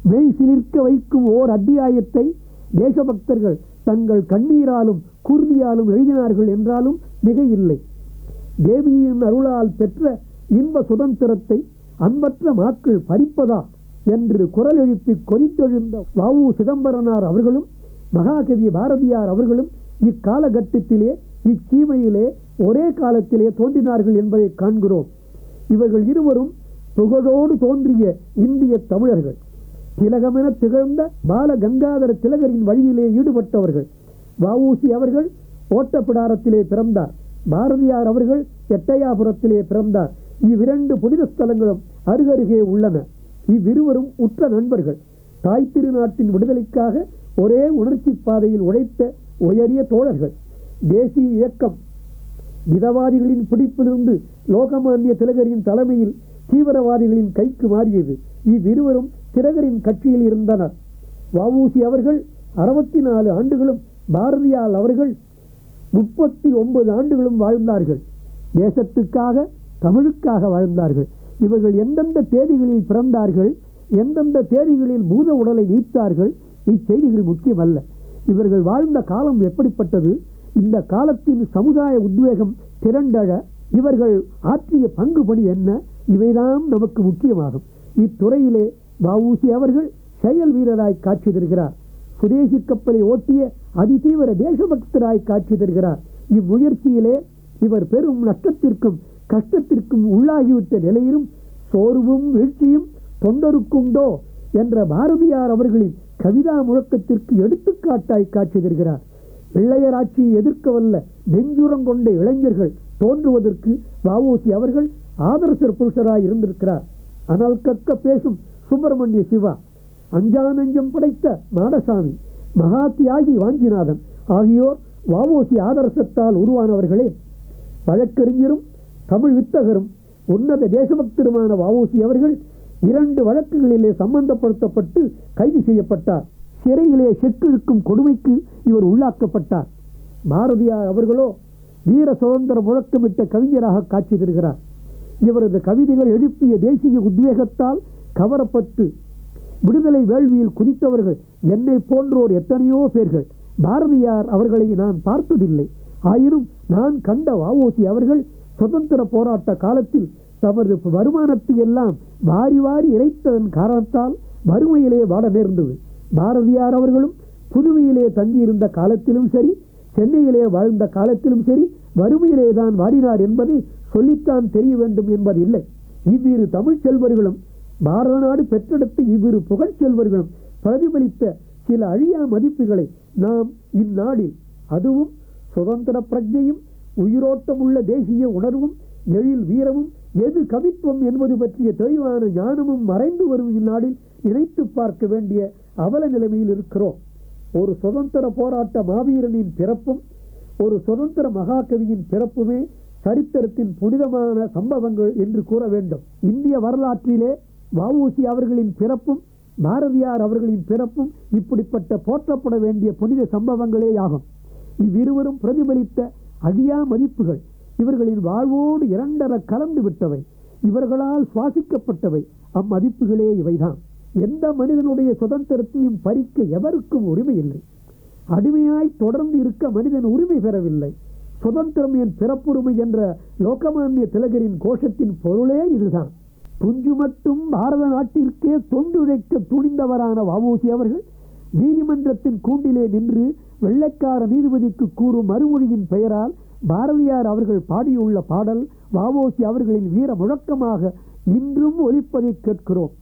மெய் சிலிர்க்க வைக்கும் ஓர் அத்தியாயத்தை தேசபக்தர்கள் தங்கள் கண்ணீராலும் குருதியாலும் எழுதினார்கள் என்றாலும் மிக இல்லை தேவியின் அருளால் பெற்ற இன்ப சுதந்திரத்தை அன்பற்ற மாக்கள் பறிப்பதா என்று குரல் எழுப்பி கொதித்தெழுந்த வாவு சிதம்பரனார் அவர்களும் மகாகவி பாரதியார் அவர்களும் இக்காலகட்டத்திலே இச்சீமையிலே ஒரே காலத்திலே தோன்றினார்கள் என்பதை காண்கிறோம் இவர்கள் இருவரும் புகழோடு தோன்றிய இந்திய தமிழர்கள் திலகமென திகழ்ந்த பால கங்காதர திலகரின் வழியிலே ஈடுபட்டவர்கள் வஉசி அவர்கள் ஓட்டப்பிடாரத்திலே பிறந்தார் பாரதியார் அவர்கள் எட்டயாபுரத்திலே பிறந்தார் இவ்விரண்டு புனித ஸ்தலங்களும் அருகருகே உள்ளன இவ்விருவரும் உற்ற நண்பர்கள் தாய் திருநாட்டின் விடுதலைக்காக ஒரே உணர்ச்சி பாதையில் உழைத்த உயரிய தோழர்கள் தேசிய இயக்கம் மிதவாதிகளின் பிடிப்பிலிருந்து லோகமானிய திலகரின் தலைமையில் தீவிரவாதிகளின் கைக்கு மாறியது இவ்விருவரும் திலகரின் கட்சியில் இருந்தனர் வஉசி அவர்கள் அறுபத்தி நாலு ஆண்டுகளும் பாரதியார் அவர்கள் முப்பத்தி ஒன்பது ஆண்டுகளும் வாழ்ந்தார்கள் தேசத்துக்காக தமிழுக்காக வாழ்ந்தார்கள் இவர்கள் எந்தெந்த தேதிகளில் பிறந்தார்கள் எந்தெந்த தேதிகளில் பூத உடலை நீத்தார்கள் இச்செய்திகள் முக்கியமல்ல இவர்கள் வாழ்ந்த காலம் எப்படிப்பட்டது இந்த காலத்தின் சமுதாய உத்வேகம் திரண்டழ இவர்கள் ஆற்றிய பங்கு பணி என்ன இவைதான் நமக்கு முக்கியமாகும் இத்துறையிலே வஉசி அவர்கள் செயல் வீரராய் காட்சி தருகிறார் சுதேசி கப்பலை ஓட்டிய அதிதீவிர தேசபக்தராய் காட்சி தருகிறார் இம்முயற்சியிலே இவர் பெரும் நஷ்டத்திற்கும் கஷ்டத்திற்கும் உள்ளாகிவிட்ட நிலையிலும் சோர்வும் வீழ்ச்சியும் தொண்டருக்குண்டோ என்ற பாரதியார் அவர்களின் கவிதா முழக்கத்திற்கு எடுத்துக்காட்டாய் காட்சி தருகிறார் வெள்ளையர் ஆட்சியை எதிர்க்க வல்ல நெஞ்சுரம் கொண்ட இளைஞர்கள் தோன்றுவதற்கு வஉசி அவர்கள் ஆதர்ச புருஷராய் இருந்திருக்கிறார் அனல் கக்க பேசும் சுப்பிரமணிய சிவா அஞ்சா நெஞ்சம் படைத்த மாடசாமி மகா தியாகி வாஞ்சிநாதன் ஆகியோர் வஉசி ஆதர்சத்தால் உருவானவர்களே வழக்கறிஞரும் தமிழ் வித்தகரும் உன்னத தேசபக்தருமான வஉசி அவர்கள் இரண்டு வழக்குகளிலே சம்பந்தப்படுத்தப்பட்டு கைது செய்யப்பட்டார் சிறையிலே செக்கிழுக்கும் கொடுமைக்கு இவர் உள்ளாக்கப்பட்டார் பாரதியார் அவர்களோ வீர சுதந்திர முழக்கமிட்ட கவிஞராக காட்சி தருகிறார் இவரது கவிதைகள் எழுப்பிய தேசிய உத்வேகத்தால் கவரப்பட்டு விடுதலை வேள்வியில் குதித்தவர்கள் என்னை போன்றோர் எத்தனையோ பேர்கள் பாரதியார் அவர்களை நான் பார்த்ததில்லை ஆயினும் நான் கண்ட வஉசி அவர்கள் சுதந்திர போராட்ட காலத்தில் தமது வருமானத்தை எல்லாம் வாரி வாரி இறைத்ததன் காரணத்தால் வறுமையிலே வாட நேர்ந்தது பாரதியார் அவர்களும் புதுவையிலே தங்கியிருந்த காலத்திலும் சரி சென்னையிலே வாழ்ந்த காலத்திலும் சரி வறுமையிலே தான் வாடினார் என்பதை சொல்லித்தான் தெரிய வேண்டும் என்பது இல்லை இவ்விரு தமிழ் செல்வர்களும் பாரத நாடு பெற்றெடுத்த இவ்விரு புகழ் செல்வர்களும் பிரதிபலித்த சில அழியா மதிப்புகளை நாம் இந்நாளில் அதுவும் சுதந்திர பிரஜையும் உயிரோட்டம் உள்ள தேசிய உணர்வும் எழில் வீரமும் எது கவித்துவம் என்பது பற்றிய தெளிவான ஞானமும் மறைந்து வரும் இந்நாளில் நினைத்து பார்க்க வேண்டிய அவல நிலைமையில் இருக்கிறோம் ஒரு சுதந்திர போராட்ட மாவீரனின் பிறப்பும் ஒரு சுதந்திர மகாகவியின் பிறப்புமே சரித்திரத்தின் புனிதமான சம்பவங்கள் என்று கூற வேண்டும் இந்திய வரலாற்றிலே வஉசி அவர்களின் பிறப்பும் பாரதியார் அவர்களின் பிறப்பும் இப்படிப்பட்ட போற்றப்பட வேண்டிய புனித சம்பவங்களே ஆகும் இவ்விருவரும் பிரதிபலித்த அழியா மதிப்புகள் இவர்களின் வாழ்வோடு இரண்டர கலந்து விட்டவை இவர்களால் சுவாசிக்கப்பட்டவை அம்மதிப்புகளே இவைதான் எந்த மனிதனுடைய சுதந்திரத்தையும் பறிக்க எவருக்கும் உரிமை இல்லை அடிமையாய் தொடர்ந்து இருக்க மனிதன் உரிமை பெறவில்லை சுதந்திரம் என் பிறப்புரிமை என்ற லோகமானிய திலகரின் கோஷத்தின் பொருளே இதுதான் துஞ்சு மட்டும் பாரத நாட்டிற்கே தொண்டுழைக்க துணிந்தவரான வஉசி அவர்கள் நீதிமன்றத்தின் கூண்டிலே நின்று வெள்ளைக்கார நீதிபதிக்கு கூறும் மறுமொழியின் பெயரால் பாரதியார் அவர்கள் பாடியுள்ள பாடல் வஉசி அவர்களின் வீர முழக்கமாக இன்றும் ஒலிப்பதை கேட்கிறோம்